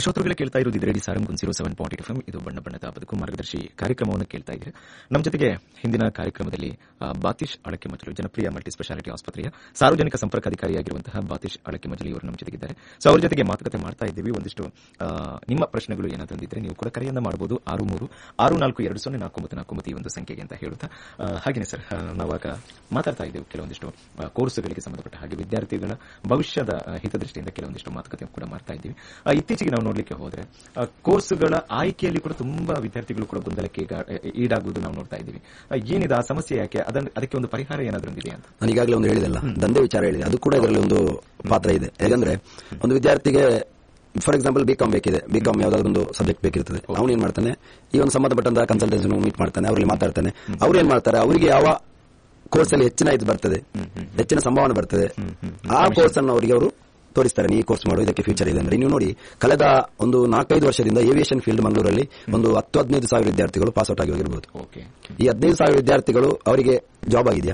ಶ್ರೋತೃಗಳೇ ಕೇಳ್ತಾ ಇರೋದು ಇದು ರೆಡಿ ಸಾರಂ ಜೀರೋ ಸೆವೆನ್ ಪಾಯಿಂಟ್ ಎಫ್ ಇದು ಬಣ್ಣ ಬಣ್ಣದ ಬದುಕು ಮಾರ್ಗದರ್ಶಿ ಕಾರ್ಯಕ್ರಮವನ್ನು ಕೇಳ್ತಾ ಇದ್ದೀರಿ ನಮ್ಮ ಜೊತೆಗೆ ಹಿಂದಿನ ಕಾರ್ಯಕ್ರಮದಲ್ಲಿ ಆ, ಬಾತೀಶ್ ಅಳಕೆ ಮಜಲು ಜನಪ್ರಿಯ ಮಲ್ಟಿ ಸ್ಪೆಷಾಲಿಟಿ ಆಸ್ಪತ್ರೆಯ ಸಾರ್ವಜನಿಕ ಸಂಪರ್ಕಾಧಿಕಾರಿಯಾಗಿರುವಂತಹ ಬಾತೀಶ್ ಅಳಕೆ ಮಜಲಿ ಅವರು ನಮ್ಮ ಜೊತೆಗಿದ್ದಾರೆ ಸೊ ಅವ್ರ ಜೊತೆಗೆ ಮಾತುಕತೆ ಮಾಡ್ತಾ ಇದ್ದೀವಿ ಒಂದಿಷ್ಟು ಆ, ನಿಮ್ಮ ಪ್ರಶ್ನೆಗಳು ಏನಾದರೂ ಇದ್ರೆ ನೀವು ಕೂಡ ಕರೆಯನ್ನ ಮಾಡಬಹುದು ಆರು ಮೂರು ಆರು ನಾಲ್ಕು ಎರಡು ಸೊನ್ನೆ ನಾಲ್ಕು ಒಂಬತ್ತು ನಾಲ್ಕು ಒಂಬತ್ತು ಈ ಒಂದು ಸಂಖ್ಯೆಗೆ ಅಂತ ಹೇಳುತ್ತಾ ಆ, ಹಾಗೇನೆ ಸರ್ ಆ, ನಾವಾಗ ಮಾತಾಡ್ತಾ ಇದ್ದೇವೆ ಕೆಲವೊಂದಿಷ್ಟು ಆ, ಕೋರ್ಸ್ಗಳಿಗೆ ಸಂಬಂಧಪಟ್ಟ ಹಾಗೆ ವಿದ್ಯಾರ್ಥಿಗಳ ಭವಿಷ್ಯದ ಆ, ಹಿತದೃಷ್ಟಿಯಿಂದ ಕೆಲವೊಂದಿಷ್ಟು ಮಾತುಕತೆ ಕೂಡ ಮಾಡ್ತಾ ಇದ್ದೀವಿ ಆ, ಇತ್ತೀಚೆಗೆ ನಾವು ನೋಡ್ಲಿಕ್ಕೆ ಹೋದ್ರೆ ಆ, ಕೋರ್ಸ್ಗಳ ಆಯ್ಕೆಯಲ್ಲಿ ಕೂಡ ತುಂಬಾ ವಿದ್ಯಾರ್ಥಿಗಳು ಕೂಡ ಗೊಂದಲಕ್ಕೆ ಈಗ, ಆ, ಈಡಾಗುವುದು ನಾವು ನೋಡ್ತಾ ಇದ್ದೀವಿ ಆ, ಏನಿದೆ ಆ ಸಮಸ್ಯೆ ಯಾಕೆ ಅದನ್ನ ಅದಕ್ಕೆ ಒಂದು ಪರಿಹಾರ ಏನಾದ್ರೂ ಇದೆಯಾ ಅಂತ ನಾನು ಈಗಾಗಲೇ ಒಂದು ಹೇಳಿದೆಲ್ಲ ದಂಧೆ ವಿಚಾರ ಹೇಳಿದೆ ಅದು ಕೂಡ ಇದರಲ್ಲಿ ಒಂದು ಪಾತ್ರ ಇದೆ ಯಾಕಂದ್ರೆ ಒಂದು ವಿದ್ಯಾರ್ಥಿಗೆ ಫಾರ್ ಎಕ್ಸಾಂಪಲ್ ಬಿ ಕಾಮ್ ಬೇಕಿದೆ ಬಿ ಕಾಮ್ ಯಾವ್ದಾದ್ರು ಒಂದು ಸಬ್ಜೆಕ್ಟ್ ಬೇಕಿರ್ತದೆ ಅವನು ಏನ್ ಮಾಡ್ತಾನೆ ಈ ಒಂದು ಸಂಬಂಧಪಟ್ಟಂತಹ ಕನ್ಸಲ್ಟೆನ್ಸಿ ಮೀಟ್ ಮಾಡ್ತಾನೆ ಅವರಲ್ಲಿ ಮಾತಾಡ್ತಾನೆ ಅವ್ರು ಏನ್ ಮಾಡ್ತಾರೆ ಅವರಿಗೆ ಯಾವ ಕೋರ್ಸ್ ಅಲ್ಲಿ ಹೆಚ್ಚಿನ ಇದು ಬರ್ತದೆ ಹೆಚ್ಚಿನ ಸಂಭಾವನೆ ಬರ್ತದೆ ಆ ಕೋರ್ಸ್ ಅನ್ನು ಅವರಿಗೆ ಅವರು ತೋರಿಸ್ತಾರೆ ನೀವು ಈ ಕೋರ್ಸ್ ಮಾಡು ಇದಕ್ಕೆ ಫ್ಯೂಚರ್ ಇದೆ ಅಂದ್ರೆ ನೀವು ನೋಡಿ ಕಳೆದ ಒಂದು ನಾಲ್ಕೈದು ವರ್ಷದಿಂದ ಏವಿಯೇಷನ್ ಫೀಲ್ಡ್ ಮಂಗಳೂರಲ್ಲಿ ಒಂದು ಹತ್ತು ಹದಿನೈದು ಸಾವಿರ ವಿದ್ಯಾರ್ಥಿಗಳು ಪಾಸ್ ಔಟ್ ಆಗಿ ಹೋಗಿರ್ಬೋದು ಓಕೆ ಈ ಹದಿನೈದು ಸಾವಿರ ವಿದ್ಯಾರ್ಥಿಗಳು ಅವರಿಗೆ ಜಾಬ್ ಆಗಿದೆಯಾ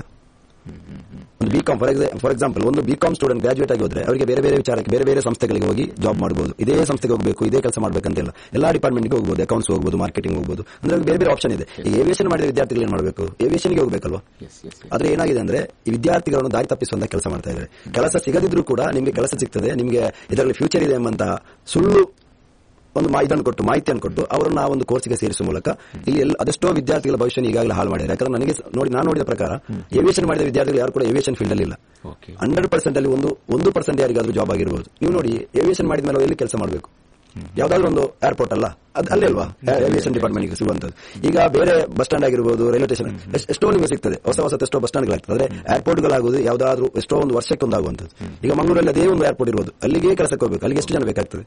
ಒಂದು ಬಿ ಕಾಮ್ ಫಾರ್ ಎಕ್ಸಾಂಪಲ್ ಒಂದು ಬಿ ಕಾಮ್ ಸ್ಟೂಡೆಂಟ್ ಗ್ರಾಜುಯೇಟ್ ಆಗಿ ಹೋದ್ರೆ ಅವರಿಗೆ ಬೇರೆ ಬೇರೆ ವಿಚಾರಕ್ಕೆ ಬೇರೆ ಬೇರೆ ಸಂಸ್ಥೆಗಳಿಗೆ ಹೋಗಿ ಜಾಬ್ ಮಾಡಬಹುದು ಇದೇ ಸಂಸ್ಥೆಗೆ ಹೋಗಬೇಕು ಇದೇ ಕೆಲಸ ಮಾಡಬೇಕಂತಿಲ್ಲ ಎಲ್ಲಾ ಡಿಪಾರ್ಟ್ಮೆಂಟ್ಗೆ ಹೋಗಬಹುದು ಅಕೌಂಟ್ಸ್ ಹೋಗಬಹುದು ಮಾರ್ಕೆಟಿಂಗ್ ಹೋಗಬಹುದು ಅಂದ್ರೆ ಅವ್ರಿಗೆ ಬೇರೆ ಬೇರೆ ಆಪ್ಷನ್ ಇದೆ ಈಗ ಏವಿಯೇಷನ್ ಮಾಡಿದ ವಿದ್ಯಾರ್ಥಿಗಳು ಏನ್ ಮಾಡಬೇಕು ಏವಿಯೇಷನ್ಗೆ ಹೋಗಬೇಕಲ್ವಾ ಎಸ್ ಎಸ್ ಆದ್ರೆ ಏನಾಗಿದೆ ಅಂದ್ರೆ ಈ ವಿದ್ಯಾರ್ಥಿಗಳನ್ನು ದಾರಿ ತಪ್ಪಿಸುವಂತ ಕೆಲಸ ಮಾಡ್ತಾ ಇದ್ದಾರೆ ಕೆಲಸ ಸಿಗದಿದ್ರೂ ಕೂಡ ನಿಮಗೆ ಕೆಲಸ ಸಿಗ್ತದೆ ನಿಮಗೆ ಇದರಲ್ಲಿ ಫ್ಯೂಚರ್ ಇದೆ ಎಂಬಂತ ಸುಳ್ಳು ಒಂದು ಮಾ- ಇದನ್ನು ಕೊಟ್ಟು ಮಾಹಿತಿಯನ್ನು ಕೊಟ್ಟು ಅವರನ್ನು ಆ ಒಂದು ಕೋರ್ಸ್ಗೆ ಸೇರಿಸುವ ಮೂಲಕ ಇಲ್ಲಿ ಎಲ್ಲ ಅದೆಷ್ಟೋ ವಿದ್ಯಾರ್ಥಿಗಳ ಭವಿಷ್ಯ ಈಗಾಗಲೇ ಹಾಳು ಮಾಡಿದ್ದಾರೆ ಯಾಕಂದ್ರೆ ನನಗೆ ಸ- ನೋಡಿ ನಾನು ನೋಡಿದ ಪ್ರಕಾರ ಏವಿಯೇಷನ್ ಮಾಡಿದ ವಿದ್ಯಾರ್ಥಿಗಳು ಯಾರು ಕೂಡ ಏವಿಯೇಷನ್ ಫೀಲ್ಡ್ ಅಲ್ಲಿ ಇಲ್ಲ ಓಕೆ ಹಂಡ್ರೆಡ್ ಪರ್ಸೆಂಟ್ ಅಲ್ಲಿ ಒಂದು ಒಂದು ಪರ್ಸೆಂಟ್ ಯಾರಿಗಾದ್ರೂ ಜಾಬ್ ಆಗಿರಬಹುದು ನೀವು ನೋಡಿ ಏವಿಯೇಷನ್ ಮಾಡಿದ ಮೇಲೆ ಎಲ್ಲಿ ಕೆಲಸ ಮಾಡಬೇಕು ಯಾವ್ದಾದ್ರು ಒಂದು ಏರ್ಪೋರ್ಟ್ ಅಲ್ಲ ಅದು ಅಲ್ಲೇ ಅಲ್ವಾ ಏವಿಯೇಷನ್ ಡಿಪಾರ್ಟ್ಮೆಂಟ್ ಸಿಗುವಂತದ್ದು ಈಗ ಬೇರೆ ಬಸ್ ಸ್ಟ್ಯಾಂಡ್ ಆಗಿರ್ಬೋದು ರೈಲ್ವೆ ಸ್ಟೇಷನ್ ಎಷ್ಟೋ ನಿಮಗೆ ಸಿಗ್ತದೆ ಹೊಸ ಹೊಸ ಎಷ್ಟೋ ಬಸ್ ಸ್ಟ್ಯಾಂಡ್ಗಳಾಗ್ತದೆ ಆದ್ರೆ ಏರ್ಪೋರ್ಟ್ಗಳಾಗುವುದು ಯಾವ್ದಾದ್ರು ಎಷ್ಟೋ ಒಂದು ವರ್ಷಕ್ಕೆ ಒಂದಾಗುವಂತದ್ದು ಈಗ ಮಂಗಳೂರಲ್ಲಿ ಅದೇ ಒಂದು ಏರ್ಪೋರ್ಟ್ ಇರ್ಬೋದು ಅಲ್ಲಿಗೆ ಕೆಲಸಕ್ಕೆ ಹೋಗ್ಬೇಕು ಅಲ್ಲಿಗೆ ಎಷ್ಟು ಜನ ಬೇಕಾಗ್ತದೆ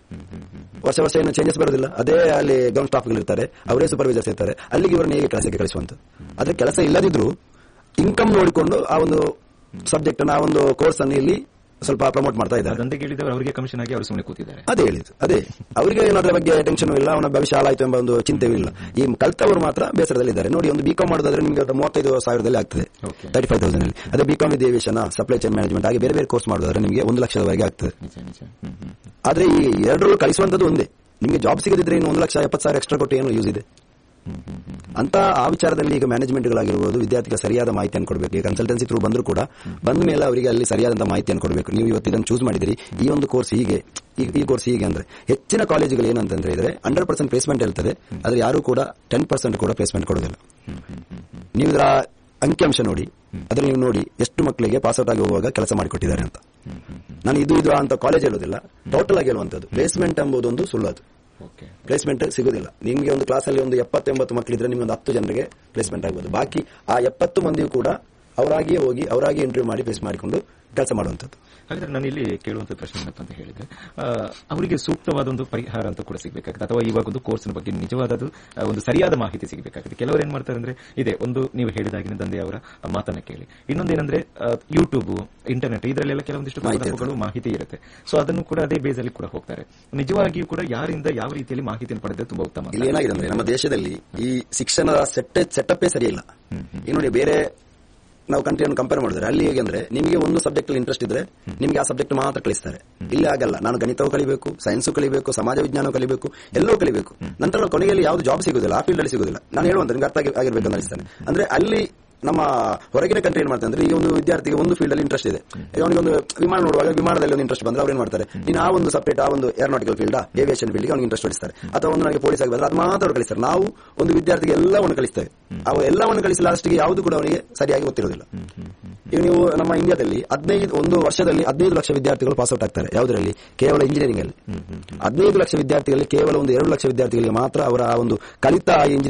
ವರ್ಷ ವರ್ಷ ಏನು ಚೇಂಜಸ್ ಬರೋದಿಲ್ಲ ಅದೇ ಅಲ್ಲಿ ಗೌನ್ ಸ್ಟಾಫ್ಗಳು ಇರ್ತಾರೆ ಅವರೇ ಸೂಪರ್ವೈಸರ್ಸ್ ಇರ್ತಾರೆ ಅಲ್ಲಿಗೆ ಇವರನ್ನ ಹೇಗೆ ಕೆಲಸಕ್ಕೆ ಕಳಿಸುವಂತ ಆದ್ರೆ ಕೆಲಸ ಇಲ್ಲದಿದ್ರು ಇನ್ಕಮ್ ನೋಡಿಕೊಂಡು ಆ ಒಂದು ಸಬ್ಜೆಕ್ಟ್ ಆ ಒಂದು ಕೋರ್ಸ್ ಅನ್ನು ಇಲ್ಲಿ ಸ್ವಲ್ಪ ಪ್ರಮೋಟ್ ಮಾಡ್ತಾ ಇದ್ದಾರೆ ದಂಧೆಗೆ ಇಳಿದವರು ಅವರಿಗೆ ಕಮಿಷನ್ ಆಗಿ ಅವರು ಸುಮ್ಮನೆ ಕೂತಿದ್ದಾರೆ ಅದೇ ಹೇಳಿದ್ದು ಅದೇ ಅವರಿಗೆ ಏನು ಅದ್ರ ಬಗ್ಗೆ ಟೆನ್ಷನ್ ಇಲ್ಲ ಅವನ ಭವಿಷ್ಯ ಹಾಳಾಯ್ತು ಎಂಬ ಒಂದು ಚಿಂತೆಯೂ ಇಲ್ಲ ಈ ಕಲ್ತವರು ಮಾತ್ರ ಬೇಸರದಲ್ಲಿದ್ದಾರೆ ನೋಡಿ ಒಂದು ಬಿಕಾಮ್ ಮಾಡೋದಾದ್ರೆ ನಿಮಗೆ ಅದು ಮೂವತ್ತೈದು ಸಾವಿರದಲ್ಲಿ ಆಗ್ತದೆ Okay. ತರ್ಟಿ ಫೈವ್ ತೌಸಂಡ್ ಅಲ್ಲಿ ಅದೇ BCom with aviation supply chain management ಹಾಗೆ ಬೇರೆ ಬೇರೆ ಕೋರ್ಸ್ ಮಾಡೋದಾದ್ರೆ ನಿಮಗೆ ಒಂದು ಲಕ್ಷದವರೆಗೆ ಆಗ್ತದೆ ನಿಜ ನಿಜ ಹ್ಮ್ ಹ್ಮ್ ಆದ್ರೆ ಈ ಎರಡರಲ್ಲೂ ಕಳಿಸುವಂತದ್ದು ಒಂದೇ ನಿಮಗೆ ಜಾಬ್ ಸಿಗದಿದ್ರೆ ಇನ್ನು ಒಂದು ಲಕ್ಷ ಎಪ್ಪತ್ತು ಸಾವಿರ ಎಕ್ಸ್ಟ್ರಾ ಕೊಟ್ಟು ಏನು ಯೂಸ್ ಇದೆ ಅಂತ ಆ ವಿಚಾರದಲ್ಲಿ ಈಗ ಮ್ಯಾನೇಜ್ಮೆಂಟ್ಗಳಾಗಿರ್ಬೋದು ವಿದ್ಯಾರ್ಥಿಗೆ ಸರಿಯಾದ ಮಾಹಿತಿಯನ್ನು ಕೊಡಬೇಕು ಈಗ ಕನ್ಸಲ್ಟೆನ್ಸಿ ಥ್ರೂ ಬಂದರೂ ಕೂಡ ಬಂದ ಮೇಲೆ ಅವರಿಗೆ ಅಲ್ಲಿ ಸರಿಯಾದಂತಹ ಮಾಹಿತಿಯನ್ನು ಕೊಡಬೇಕು ನೀವು ಇವತ್ತು ಇದನ್ನು ಚೂಸ್ ಮಾಡಿದಿರಿ ಈ ಒಂದು ಕೋರ್ಸ್ ಹೀಗೆ ಈ- ಈ ಕೋರ್ಸ್ ಹೀಗೆ ಅಂದ್ರೆ ಹೆಚ್ಚಿನ ಕಾಲೇಜುಗಳು ಏನಂತಂದ್ರೆ ಇದ್ರೆ ಹಂಡ್ರೆಡ್ ಪರ್ಸೆಂಟ್ ಪ್ಲೇಸ್ಮೆಂಟ್ ಇರ್ತದೆ ಆದ್ರೆ ಯಾರು ಕೂಡ ಟೆನ್ ಪರ್ಸೆಂಟ್ ಕೂಡ ಪ್ಲೇಸ್ಮೆಂಟ್ ಕೊಡೋದಿಲ್ಲ ನೀವು ಇದರ ಅಂಕಿಅಂಶ ನೋಡಿ ಅದ್ರ ನೀವು ನೋಡಿ ಎಷ್ಟು ಮಕ್ಕಳಿಗೆ ಪಾಸ್ ಔಟ್ ಆಗಿ ಹೋಗುವಾಗ ಕೆಲಸ ಮಾಡಿಕೊಟ್ಟಿದ್ದಾರೆ ಅಂತ ನಾನು ಇದು ಇದು ಅಂತ ಕಾಲೇಜ್ ಹೇಳೋದಿಲ್ಲ ಟೋಟಲ್ ಆಗಿ ಹೇಳುವಂತದ್ದು ಪ್ಲೇಸ್ಮೆಂಟ್ ಎಂಬುದು ಒಂದು ಸುಳ್ಳು ಅದು ಓಕೆ ಪ್ಲೇಸ್ಮೆಂಟ್ ಸಿಗುದಿಲ್ಲ ನಿಮಗೆ ಒಂದು ಕ್ಲಾಸಲ್ಲಿ ಒಂದು ಎಪ್ಪತ್ತೆಂಬತ್ತು ಮಕ್ಕಳಿದ್ರೆ ನಿಮ್ಗೆ ಒಂದು ಹತ್ತು ಜನರಿಗೆ ಪ್ಲೇಸ್ಮೆಂಟ್ ಆಗ್ಬೋದು ಬಾಕಿ ಆ ಎಪ್ಪತ್ತು ಮಂದಿಯೂ ಕೂಡ ಅವರಾಗಿಯೇ ಹೋಗಿ ಅವರಾಗಿ ಇಂಟರ್ವ್ಯೂ ಮಾಡಿ ಪ್ಲೇಸ್ ಮಾಡಿಕೊಂಡು ಕೆಲಸ ಮಾಡುವಂಥದ್ದು ಹಾಗಾದ್ರೆ ನಾನು ಇಲ್ಲಿ ಕೇಳುವಂತ ಪ್ರಶ್ನೆ ಏನಪ್ಪ ಅಂತ ಹೇಳಿದ್ರೆ ಆ, ಅವರಿಗೆ ಸೂಕ್ತವಾದ ಒಂದು ಪರಿಹಾರ ಅಂತ ಕೂಡ ಸಿಗಬೇಕಾಗುತ್ತೆ ಅಥವಾ ಇವಾಗ ಒಂದು ಕೋರ್ಸ್ನ ಬಗ್ಗೆ ನಿಜವಾದದು ಆ, ಒಂದು ಸರಿಯಾದ ಮಾಹಿತಿ ಸಿಗಬೇಕಾಗುತ್ತೆ ಕೆಲವರು ಏನ್ ಮಾಡ್ತಾರೆ ಅಂದ್ರೆ ಇದೆ ಒಂದು ನೀವು ಹೇಳಿದಾಗಿನ ದಂಧೆ ಅವರ ಮಾತನ್ನ ಕೇಳಿ ಇನ್ನೊಂದೇನಂದ್ರೆ ಯೂಟ್ಯೂಬ್ ಇಂಟರ್ನೆಟ್ ಇದರಲ್ಲೆಲ್ಲ ಕೆಲವೊಂದಿಷ್ಟು ಮಾಹಿತಿ ಸಂದರ್ಭಗಳು ಮಾಹಿತಿ ಇರುತ್ತೆ ಸೊ ಅದನ್ನು ಕೂಡ ಅದೇ ಬೇಸ್ ಅಲ್ಲಿ ಕೂಡ ಹೋಗ್ತಾರೆ ನಿಜವಾಗಿಯೂ ಕೂಡ ಯಾರಿಂದ ಯಾವ ರೀತಿಯಲ್ಲಿ ಮಾಹಿತಿಯನ್ನು ಪಡೆದ್ರೆ ತುಂಬಾ ಉತ್ತಮ ಅಂತ. ಇಲ್ಲಿ ಏನಾಗಿದೆ ಅಂದ್ರೆ ನಮ್ಮ ದೇಶದಲ್ಲಿ ಈ ಶಿಕ್ಷಣದ ಸೆಟ್ ಸೆಟಪ್ಪೇ ಸರಿಯಿಲ್ಲ ಈ ನೋಡಿ ಬೇರೆ ನಾವು ಕಂಟ್ರಿಯನ್ನು ಕಂಪೇರ್ ಮಾಡಿದ್ರೆ ಅಲ್ಲಿ ಹೇಗೆ ಅಂದ್ರೆ ನಿಮಗೆ ಒಂದು ಸಬ್ಜೆಕ್ಟ್ ಅಲ್ಲಿ ಇಂಟ್ರೆಸ್ಟ್ ಇದ್ರೆ ನಿಮಗೆ ಆ ಸಬ್ಜೆಕ್ಟ್ ಮಾತ್ರ ಕಲಿಸ್ತಾರೆ ಇಲ್ಲಿ ಆಗಲ್ಲ ನಾನು ಗಣಿತವು ಕಲಿಬೇಕು ಸೈನ್ಸ್ ಕಲಿಬೇಕು ಸಮಾಜ ವಿಜ್ಞಾನ ಕಲಿಬೇಕು ಎಲ್ಲವೂ ಕಲಿಬೇಕು ನಂತರ ಕೊನೆಯಲ್ಲಿ ಯಾವ್ದು ಜಾಬ್ ಸಿಗುದಿಲ್ಲ ಆ ಫೀಲ್ಡ್ ಅಲ್ಲಿ ಸಿಗುದಿಲ್ಲ ನಾನು ಹೇಳುವಂತ ನಿಮ್ಗೆ ಅರ್ಥ ಆಗಿ- ಆಗಿರ್ಬೇಕು ಅಂತ ಅನಿಸ್ತಾನೆ ಅಂದ್ರೆ ಅಲ್ಲಿ ನಮ್ಮ ಹೊರಗಿನ ಕಂಟ್ರಿ ಏನ್ ಮಾಡ್ತಾರೆ ಅಂದ್ರೆ ಈ ಒಂದು ವಿದ್ಯಾರ್ಥಿಗೆ ಒಂದು ಫೀಲ್ಡ್ ಅಲ್ಲಿ ಇಂಟ್ರೆಸ್ಟ್ ಇದೆ ಈಗ ಅವನಿಗೆ ಒಂದು ವಿಮಾನ ನೋಡುವಾಗ ವಿಮಾನದಲ್ಲಿ ಒಂದು ಇಂಟ್ರೆಸ್ಟ್ ಬಂದ್ರೆ ಅವ್ರು ಏನ್ ಮಾಡ್ತಾರೆ ನೀನು ಆ ಒಂದು ಸಪರೇಟ್ ಆ ಒಂದು ಏರೋನಾಟಿಕಲ್ ಫೀಲ್ಡ್ ಏವಿಯೇಷನ್ ಫೀಲ್ಡ್ ಅವ್ನಿಗೆ ಇಂಟ್ರೆಸ್ಟ್ ಹೊಡಿಸ್ತಾರೆ ಅಥವಾ ಒಂದು ನನಗೆ ಪೊಲೀಸ್ ಆಗಿ ಬಂದ್ರೆ ಅದು ಮಾತ್ರ ಅವ್ರು ಕಲಿಸ್ತಾರೆ ನಾವು ಒಂದು ವಿದ್ಯಾರ್ಥಿಗೆ ಎಲ್ಲವನ್ನು ಕಲಿಸ್ತೇವೆ ಅವು ಎಲ್ಲವನ್ನು ಕಲಿಸಿ ಲಾಸ್ಟ್ಗೆ ಯಾವುದು ಕೂಡ ಅವನಿಗೆ ಸರಿಯಾಗಿ ಗೊತ್ತಿರೋದಿಲ್ಲ ಈಗ ನೀವು ನಮ್ಮ ಇಂಡಿಯಾದಲ್ಲಿ ಹದಿನೈದು ಒಂದು ವರ್ಷದಲ್ಲಿ ಹದಿನೈದು ಲಕ್ಷ ವಿದ್ಯಾರ್ಥಿಗಳು ಪಾಸ್ ಔಟ್ ಆಗ್ತಾರೆ ಯಾವುದರಲ್ಲಿ ಕೇವಲ ಇಂಜಿನಿಯರಿಂಗ್ ಅಲ್ಲಿ ಹದಿನೈದು ಲಕ್ಷ ವಿದ್ಯಾರ್ಥಿಗಳಲ್ಲಿ ಕೇವಲ ಒಂದು ಎರಡು ಲಕ್ಷ ವಿದ್ಯಾರ್ಥಿಗಳಿಗೆ ಮಾತ್ರ ಅವರ ಆ ಒಂದು ಕಲಿತ ಇಂಜಿನಿಯರಿಂಗ್